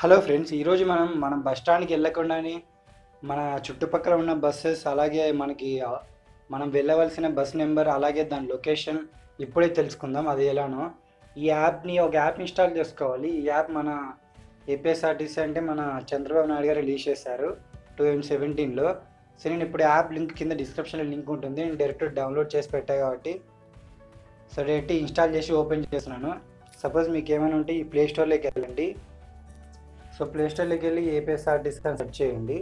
hello friends ఈరోజు మనం మనం బస్ స్టాండ్కి వెళ్ళకుండానే మన చుట్టుపక్కల ఉన్న బస్సెస్ అలాగే మనకి ఆ, మనం వెళ్ళవలసిన బస్ నెంబర్ అలాగే దాని లొకేషన్ ఇప్పుడే తెలుసుకుందాం అది ఎలానో ఈ యాప్ని ఒక యాప్ ఇన్స్టాల్ చేసుకోవాలి ఈ యాప్ మన ఏపీఎస్ఆర్టీసీ అంటే మన చంద్రబాబు నాయుడు గారు రిలీజ్ చేశారు టూ థౌజండ్ సెవెంటీన్లో సో నేను ఇప్పుడు యాప్ లింక్ కింద డిస్క్రిప్షన్లో లింక్ ఉంటుంది నేను డైరెక్ట్ డౌన్లోడ్ చేసి పెట్టా కాబట్టి సో డైరెక్ట్ ఇన్స్టాల్ చేసి ఓపెన్ చేస్తున్నాను సపోజ్ మీకు ఏమైనా ఉంటే ఈ ప్లే స్టోర్లోకి వెళ్ళండి సో ప్లే స్టోర్లోకి వెళ్ళి ఏపీఎస్ఆర్టీసీ అని సెర్చ్ చేయండి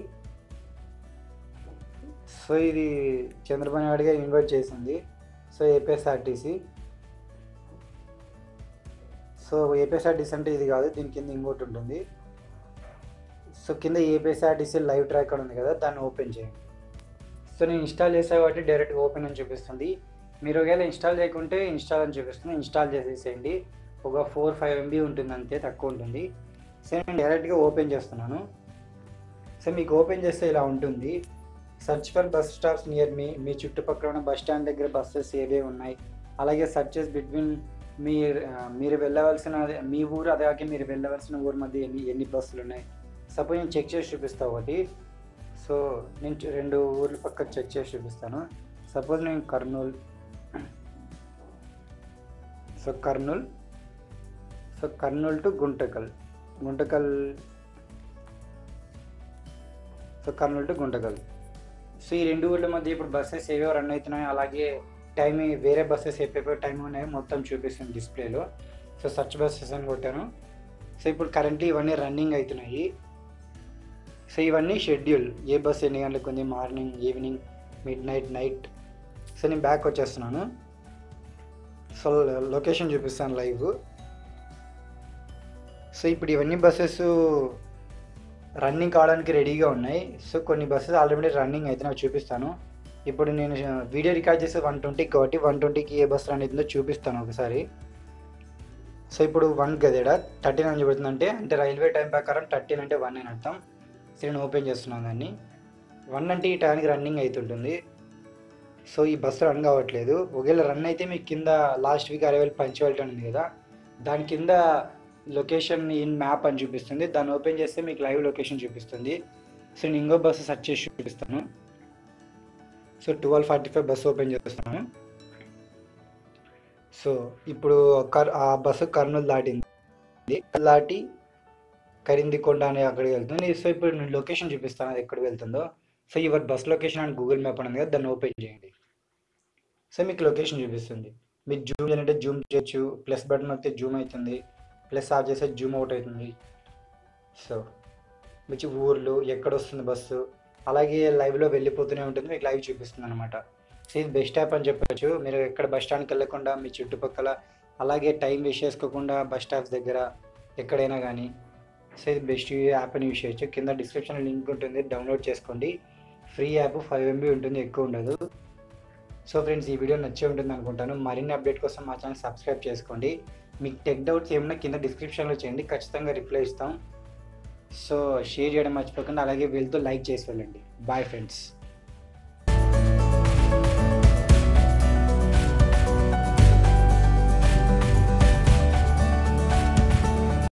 సో ఇది చంద్రబాబు నాయుడు గారు ఇన్వైట్ చేసింది సో ఏపీఎస్ఆర్టీసీ సో ఏపీఎస్ఆర్టీసీ అంటే ఇది కాదు దీని కింద ఇంకోటి ఉంటుంది సో కింద ఏపీఎస్ఆర్టీసీ లైవ్ ట్రాక్ అని ఉంది కదా దాన్ని ఓపెన్ చేయండి సో నేను ఇన్స్టాల్ చేసా కాబట్టి డైరెక్ట్గా ఓపెన్ అని చూపిస్తుంది మీరు ఒకవేళ ఇన్స్టాల్ చేయకుంటే ఇన్స్టాల్ అని చూపిస్తుంది ఇన్స్టాల్ చేసేసేయండి ఒక ఫోర్ ఫైవ్ ఎంబీ ఉంటుంది అంతే తక్కువ ఉంటుంది సో నేను డైరెక్ట్గా ఓపెన్ చేస్తున్నాను సో మీకు ఓపెన్ చేస్తే ఇలా ఉంటుంది search for bus stops near మీ మీ చుట్టుపక్కల ఉన్న బస్ స్టాండ్ దగ్గర బస్సెస్ ఏవే ఉన్నాయి అలాగే సర్చెస్ బిట్వీన్ మీ ఆ, మీరు వెళ్ళవలసిన మీ ఊరు అలాగే మీరు వెళ్ళవలసిన ఊరు మధ్య ఎన్ని ఎన్ని బస్సులు ఉన్నాయి సపోజ్ నేను చెక్ చేసి చూపిస్తా ఒకటి సో నేను చు- రెండు ఊర్ల పక్క చెక్ చేసి చూపిస్తాను సపోజ్ నేను Kurnool so Kurnool so Kurnool to Guntakal Guntakal so Kurnool to Guntakal so ఈ రెండు ఊర్ల మధ్య ఇప్పుడు బస్సెస్ ఏవో రన్ అవుతున్నాయి అలాగే టైం వేరే బస్సెస్ ఎప్పటికో టైం ఉన్నాయో మొత్తం చూపిస్తుంది డిస్ప్లేలో సో సర్చ్ బస్సెస్ అని కొట్టాను సో ఇప్పుడు కరెంట్లీ ఇవన్నీ రన్నింగ్ అవుతున్నాయి సో ఇవన్నీ షెడ్యూల్ ఏ బస్ ఎన్ని గంటలకు ఉంది morning evening midnight night so నేను బ్యాక్ వచ్చేస్తున్నాను సో లొకేషన్ చూపిస్తాను లైవ్ సో ఇప్పుడు ఇవన్నీ బస్సెస్ రన్నింగ్ కావడానికి రెడీగా ఉన్నాయి సో కొన్ని బస్సెస్ ఆల్రెడీ రన్నింగ్ అయితే నాకు చూపిస్తాను ఇప్పుడు నేను వీడియో రికార్డ్ చేస్తే వన్ ట్వంటీకి కాబట్టి వన్ ట్వంటీకి ఏ బస్ రన్ అవుతుందో చూపిస్తాను ఒకసారి సో ఇప్పుడు వన్ గదేడా థర్టీన్ అని చూపుతుంది అంటే అంటే రైల్వే టైం ప్రకారం థర్టీన్ అంటే వన్ అని అర్థం సో నేను ఓపెన్ చేస్తున్నాను దాన్ని వన్ అంటే ఈ టైంకి రన్నింగ్ అవుతుంటుంది సో ఈ బస్సు రన్ కావట్లేదు ఒకవేళ రన్ అయితే మీకు కింద లాస్ట్ వీక్ అరవై పంచువాలిటీ ఉంది కదా దాని కింద లొకేషన్ ఇన్ మ్యాప్ అని చూపిస్తుంది దాన్ని ఓపెన్ చేస్తే మీకు లైవ్ లొకేషన్ చూపిస్తుంది సో నేను ఇంకో బస్సు సెర్చ్ చేసి చూపిస్తాను so twelve forty five bus open చేస్తున్నాను సో ఇప్పుడు కర్ ఆ బస్సు కర్నూలు దాటింది దాటి కరిందికొండ అనే అక్కడికి వెళ్తుంది సో ఇప్పుడు నేను లొకేషన్ చూపిస్తాను అది ఎక్కడికి వెళ్తుందో సో యువర్ బస్ లొకేషన్ అని గూగుల్ మ్యాప్ అని ఉంది కదా దాన్ని ఓపెన్ చేయండి సో మీకు లొకేషన్ చూపిస్తుంది మీరు జూమ్ చేయాలంటే జూమ్ చేయొచ్చు ప్లస్ బటన్ వస్తే జూమ్ అవుతుంది ప్లస్ ఆఫ్ చేస్తే జూమ్ అవుట్ అవుతుంది సో మీకు ఊర్లు ఎక్కడ వస్తుంది బస్సు అలాగే లైవ్లో వెళ్ళిపోతూనే ఉంటుంది మీకు లైవ్ చూపిస్తుంది అనమాట సో ఇది బెస్ట్ యాప్ అని చెప్పొచ్చు మీరు ఎక్కడ బస్ స్టాండ్కి వెళ్ళకుండా మీ చుట్టుపక్కల అలాగే టైం వేస్ట్ చేసుకోకుండా బస్ స్టాప్స్ దగ్గర ఎక్కడైనా కానీ సో ఇది బెస్ట్ యాప్ అని యూస్ చేయొచ్చు కింద డిస్క్రిప్షన్ లింక్ ఉంటుంది డౌన్లోడ్ చేసుకోండి ఫ్రీ యాప్ ఫైవ్ ఎంబీ ఉంటుంది ఎక్కువ ఉండదు సో ఫ్రెండ్స్ ఈ వీడియో నచ్చే ఉంటుంది అనుకుంటాను మరిన్ని అప్డేట్ కోసం మా ఛానల్ సబ్స్క్రైబ్ చేసుకోండి మీకు టెక్ డౌట్స్ ఏమైనా కింద డిస్క్రిప్షన్లో చేయండి ఖచ్చితంగా రిప్లై ఇస్తాం సో షేర్ చేయడం మర్చిపోకుండా అలాగే వెళ్తూ లైక్ చేసి వెళ్ళండి బాయ్ ఫ్రెండ్స్